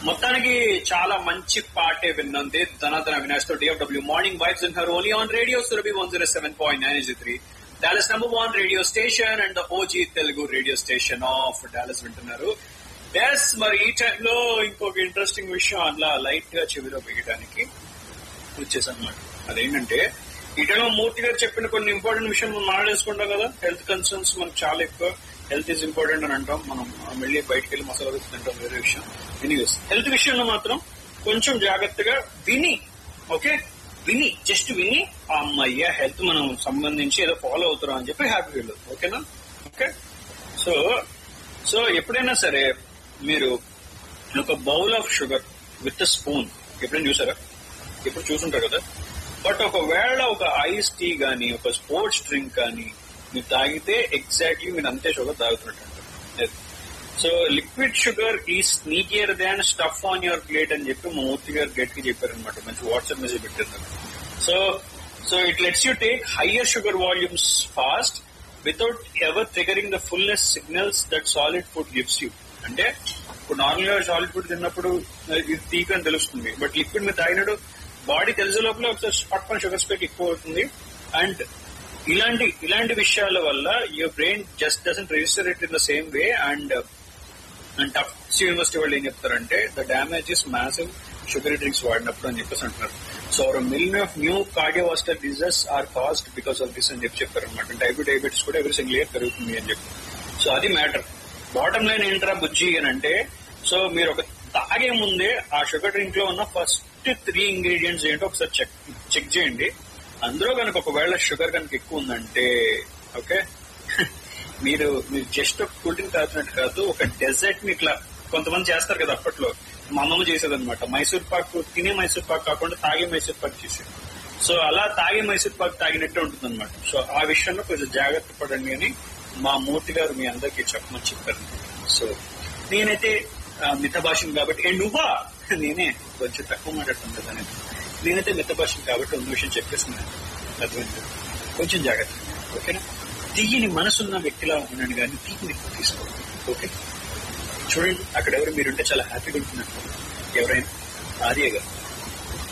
మొత్తానికి చాలా మంచి పాటే విన్నంది ధనాధన అవినాష్ తో DFW morning vibes in her only on radio Surabhi one zero seven point nine three Dallas number one radio station and OG Telugu radio station of Dallas వింటున్నారు yes మరి ఈ టైంలో ఇంకొక ఇంట్రెస్టింగ్ విషయం అలా లైట్ గా చెవిలో వేయడానికి వచ్చేసాను అనమాట అదేంటంటే ఈ టైంలో మూర్తి గారు చెప్పిన కొన్ని ఇంపార్టెంట్ విషయం మనం మాట్లాడేసుకుంటాం కదా హెల్త్ కన్సర్న్స్ మనకు చాలా ఎక్కువ హెల్త్ ఈజ్ ఇంపార్టెంట్ అని అంటాం మనం మళ్ళీ బయటకు వెళ్ళి మసాలా దోశ తింటాం వేరే విషయం ఎనీవేస్ హెల్త్ విషయంలో మాత్రం కొంచెం జాగ్రత్తగా విని ఓకే విని జస్ట్ విని ఆ అమ్మయ్య హెల్త్ మనం సంబంధించి ఏదో ఫాలో అవుతున్నాం అని చెప్పి హ్యాపీ ఫీల్ ఓకేనా ఓకే సో సో ఎప్పుడైనా సరే మీరు ఒక bowl of sugar with spoon ఎప్పుడైనా చూసారా ఎప్పుడు చూసుంటారు కదా బట్ ఒకవేళ ఒక ఐస్ టీ గానీ ఒక స్పోర్ట్స్ డ్రింక్ కానీ మీరు తాగితే ఎగ్జాక్ట్లీ మీరు అంతే షుగర్ తాగుతున్నట్టు so liquid sugar is sneakier than stuff on your plate అని చెప్పి మా మూర్తి గారు గట్ కి చెప్పారనమాట మంచి వాట్సాప్ మెసేజ్ పెట్టారు so so it lets you take higher sugar volumes fast without ever triggering the fullness signals that solid food gives you అంటే ఇప్పుడు నార్మల్ గా సాలిడ్ ఫుడ్ తిన్నప్పుడు ఇది తీక్ అని తెలుస్తుంది బట్ లిక్విడ్ మీరు తాగినప్పుడు బాడీ తెలిసే లోపల ఒకసారి పట్టుకొని షుగర్ స్పైక్ ఎక్కువ అవుతుంది అండ్ ఇలాంటి ఇలాంటి విషయాల వల్ల your brain just doesn't register it in the same way and and Tufts University వాళ్ళు ఏం చెప్తారంటే the damage is massive sugar drinks వాడినప్పుడు అని చెప్పేసి అంటున్నారు సో ఒక million of new cardiovascular diseases are caused because of this అని చెప్పి చెప్పారు అనమాట టైప్ డయాబెటీస్ కూడా ఎవరి సింగిల్ ఇయర్ పెరుగుతుంది అని చెప్పి సో అది మ్యాటర్ బాటమ్ లైన్ ఏంట్రా బుజ్జి అని అంటే సో మీరు ఒక తాగే ముందే ఆ షుగర్ డ్రింక్ లో ఉన్న ఫస్ట్ త్రీ ఇంగ్రీడియంట్స్ ఏంటో ఒకసారి చెక్ చెక్ చేయండి అందులో కనుక ఒకవేళ షుగర్ కనుక ఎక్కువ ఉందంటే ఓకే మీరు మీరు జస్ట్ ఒక కూల్ డ్రింక్ తాగుతున్నట్టు కాదు ఒక డెజర్ట్ ని ఇట్లా కొంతమంది చేస్తారు కదా అప్పట్లో మా అమ్మమ్మ చేసేది అనమాట మైసూర్ పాక్ తినే మైసూర్ పాక్ కాకుండా తాగే మైసూర్ పాక్ చేసేది సో అలా తాగే మైసూర్ పాక్ తాగినట్టే ఉంటుంది అనమాట సో ఆ విషయంలో కొంచెం జాగ్రత్త పడండి అని మా మూర్తి గారు మీ అందరికీ చెప్పమని చెప్పారు సో నేనైతే ఆ, మిత భాషను కాబట్టి ఏ నువ్వా నేనే కొంచెం తక్కువ మాట్లాడుతాను కదా నేను నేనైతే మిత భాషను కాబట్టి ఉన్న విషయం చెప్పేస్తున్నాను అర్థమైంది కొంచెం జాగ్రత్త ఓకేనా తీయని మనసున్న వ్యక్తిలా ఉన్నాను కానీ తీపిని ఎక్కువ తీసుకోండి ఓకే చూడండి అక్కడ ఎవరు మీరుంటే చాలా హ్యాపీగా ఉంటున్నారు ఎవరైనా ఆర్య గారు